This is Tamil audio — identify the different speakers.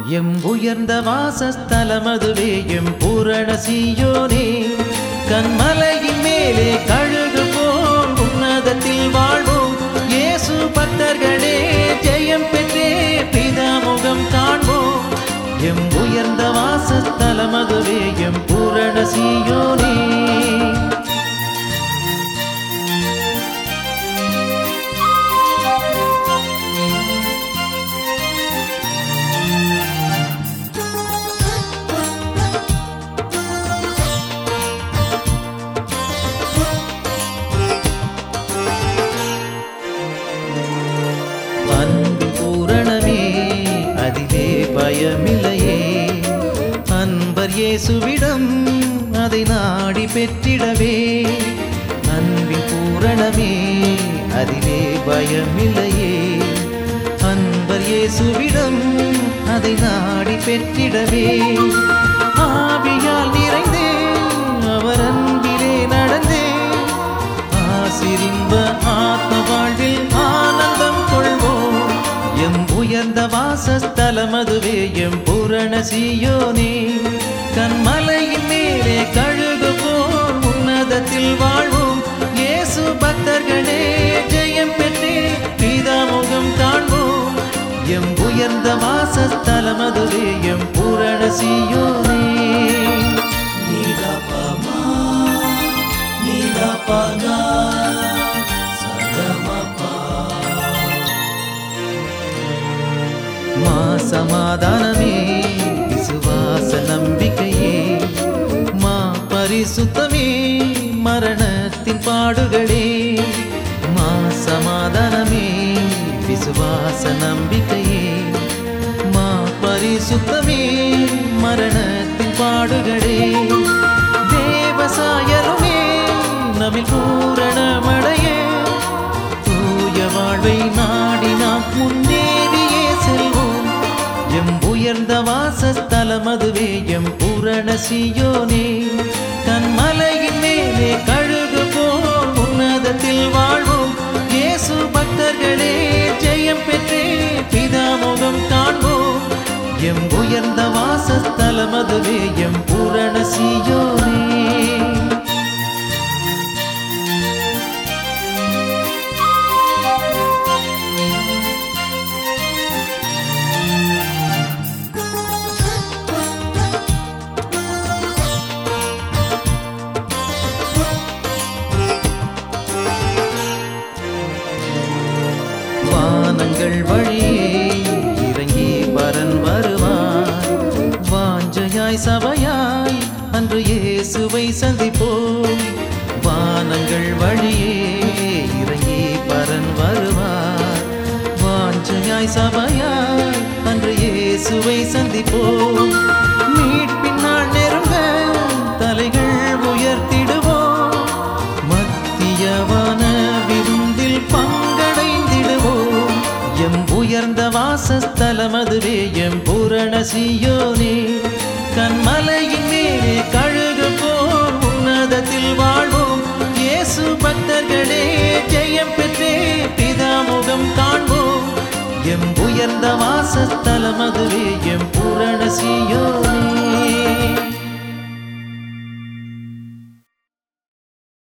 Speaker 1: எம் உயர்ந்த வாசஸ்தலமதுவே எம் பூரண சீயோனே கண்மலையின் மேலே கழுகு போல் உன்னதத்தில் வாழ்வோம் இயேசு பக்தர்களே ஜெயம் பெற்றே பிதாமுகம் காண்போம் எம் உயர்ந்த வாசஸ்தலமதுவே எம் பூரண சீயோனே அன்பு பூரணமே அதிலே பயமில்லையே அன்பர் இயேசுவிடம் அதை நாடி பெற்றிடவே அன்பின் பூரணமே அதிலே பயமில்லையே அன்பர் இயேசுவிடம் அதை நாடி பெற்றிடவே ஆவியால் நிறைந்தே அவர் அன்பிலே நடந்தே ஆசிரின்ப ஆத்ம வாழ்வில் ஆனந்தம் கொள்வோம் எம் உயர்ந்த வாசஸ்தலமதுவே எம் பூரண சீயோனே கண்மலையின் மேலே கழுகு போல் உன்னதத்தில் வாழ்வோம் இயேசு பக்தர்களே ஜெயம் பெற்றே பிதாமுகம் காண்போம் எம் உயர்ந்த வாசஸ்தலமதுவே எம் பூரண சீயோனே
Speaker 2: நீலபமா நீலபகா சகமபா
Speaker 1: மா சமாதானமே விசுவாச நம்பிக்கையே மா பரிசுத்தமே மரணத்தின் பாடுகளே மா சமாதானமே விசுவாச நம்பிக்கையே மா பரிசுத்தமே மரணத்தின் பாடுகளே தேவசாயலுமே நமில் பூரணமடைய தூய வாழ்வை நாடி நாம் முன்னேறியே செல்வோம் எம் உயர்ந்த வாசஸ்தலமதுவே எம் பூரண சீயோனே கண்மலையின் மேலே கழுகு போல் உன்னதத்தில் வாழ்வோம் இயேசு பக்தர்களே ஜெயம் பெற்றே பிதாமுகம் காண்போம் எம் உயர்ந்த வாசஸ்தலமதுவே எம் பூரண சீயோனே வானங்கள் வழியே இறங்கி பரன் வருவார் வாஞ்சையாய் சபையாய் அன்று இயேசுவை சந்திப்போம் வானங்கள் வழியே இறங்கி பரன் வருவார் வாஞ்சையாய் சபையாய் அன்று இயேசுவை சந்திப்போம் மீட்பின் நாள் நெருங்க தலைகள் உயர்த்திடுவோம் மத்தியவான விருந்தில் பங்கடைந்திடுவோம் எம் உயர்ந்த வாசஸ்தலமதுவே எம் பூரண சீயோனே கண்மலையின் மேலே கழுகு போல் உன்னதத்தில் வாழ்வோம் இயேசு பக்தர்களே ஜெயம் பெற்றே பிதாமுகம் காண்போம் எம் உயர்ந்த வாசஸ்தலமதுவே எம் பூரண சீயோனே